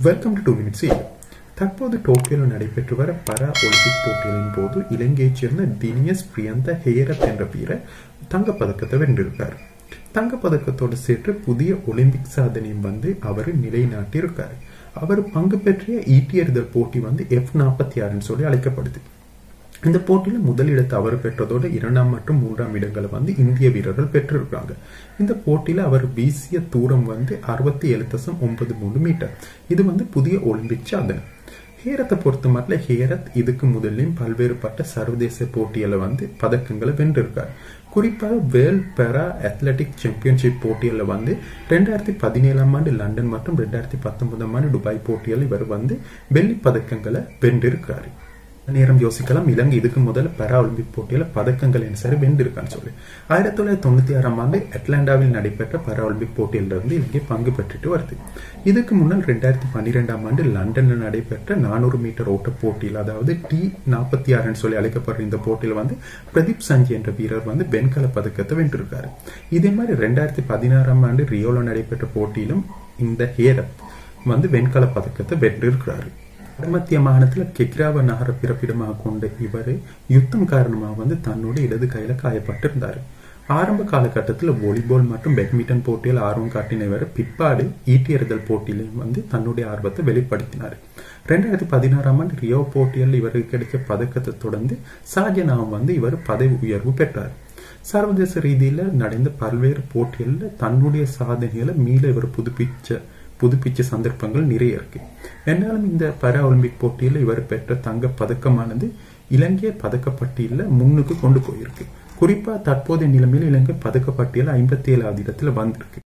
welcome to two minutes தற்போது டோக்கியோவில் நடைபெற்று வர பரா ஒலிம்பிக் போட்டிகளின் போது இலங்கையைச் சேர்ந்த தினியஸ் பிரியந்த ஹேரத் என்ற வீரர் தங்கப்பதக்கத்தை வென்றிருக்கார் தங்கப்பதக்கத்தோடு சேர்த்து புதிய ஒலிம்பிக் சாதனையும் வந்து அவர் நிலைநாட்டியிருக்கார் அவர் பங்கு பெற்றிய ஈட்டி எறிதல் போட்டி வந்து எஃப் நாற்பத்தி ஆறுன்னு சொல்லி அழைக்கப்படுது இந்த போட்டியில் முதலிடத்தை அவர் பெற்றதோடு இரண்டாம் மற்றும் மூன்றாம் இடங்களை வந்து இந்திய வீரர்கள் பெற்றிருக்காங்க இந்த போட்டியில அவர் வீசிய தூரம் வந்து அறுபத்தி ஏழு தசம் ஒன்பது மூணு மீட்டர் இது வந்து புதிய ஒலிம்பிக் சாதனை ஹேரத்தை பொறுத்த மட்டும் ஹேரத் இதுக்கு முதலையும் பல்வேறுபட்ட சர்வதேச போட்டியில வந்து பதக்கங்களை வென்றிருக்கார் குறிப்பாக வேர்ல்ட் பெரா அத்லெட்டிக் சாம்பியன்ஷிப் போட்டியில் வந்து ரெண்டாயிரத்தி பதினேழாம் ஆண்டு லண்டன் மற்றும் ரெண்டாயிரத்தி பத்தொன்பதாம் ஆண்டு துபாய் போட்டியில் இவர் வந்து வெள்ளி பதக்கங்களை வென்றிருக்காரு நேரம் யோசிக்கலாம் இலங்கை இதுக்கு முதல்ல பரா ஒலிம்பிக் போட்டியில பதக்கங்கள் என்ன சரி வென்றிருக்கான்னு சொல்லி ஆயிரத்தி தொள்ளாயிரத்தி தொண்ணூத்தி ஆறாம் ஆண்டு அட்லாண்டாவில் நடைபெற்ற பரா ஒலிம்பிக் போட்டியிலிருந்து இலங்கை பங்கு பெற்றுட்டு வருது இதுக்கு முன்னால் ரெண்டாயிரத்தி பன்னிரெண்டாம் ஆண்டு லண்டன்ல நடைபெற்ற நானூறு மீட்டர் ஓட்ட போட்டியில் அதாவது டி நாற்பத்தி ஆறுன்னு சொல்லி அழைக்கப்படுற இந்த போட்டியில் வந்து பிரதீப் சஞ்சி என்ற வீரர் வந்து வெண்கல பதக்கத்தை வென்றிருக்காரு இதே மாதிரி ரெண்டாயிரத்தி பதினாறாம் ஆண்டு ரியோல நடைபெற்ற போட்டியிலும் இந்த ஹேரத் வந்து வெண்கல பதக்கத்தை வென்றிருக்கிறாரு வடமத்திய மாகாணத்தில் கெக்ராவ நகர பிறப்பிடமாக கொண்ட இவர் யுத்தம் காரணமாக வந்து தன்னோட இடது கையில காயப்பட்டிருந்தார் ஆரம்ப காலகட்டத்தில் வாலிபால் மற்றும் பேட்மிண்டன் போட்டியில் ஆர்வம் காட்டின இவர் பிற்பாடு ஈட்டி எறிதல் போட்டியிலையும் வந்து தன்னுடைய ஆர்வத்தை வெளிப்படுத்தினார் ரெண்டாயிரத்தி பதினாறாம் ஆண்டு ரியோ போட்டியில் இவருக்கு கிடைச்ச பதக்கத்தை தொடர்ந்து சாஜனாவும் வந்து இவர் பதவி உயர்வு பெற்றார் சர்வதேச ரீதியில நடந்த பல்வேறு போட்டிகளில் தன்னுடைய சாதனைகளை மீள இவர் புதுப்பிச்ச புதுப்பிச்ச சந்தர்ப்பங்கள் நிறைய இருக்கு என்னாலும் இந்த பாரா ஒலிம்பிக் போட்டியில் இவர் பெற்ற தங்க பதக்கமானது இலங்கை பதக்கப்பட்டியல முன்னுக்கு கொண்டு போயிருக்கு குறிப்பா தற்போதைய நிலைமையில் இலங்கை பதக்கப்பட்டியல் ஐம்பத்தி ஏழாவது இடத்துல வந்திருக்கு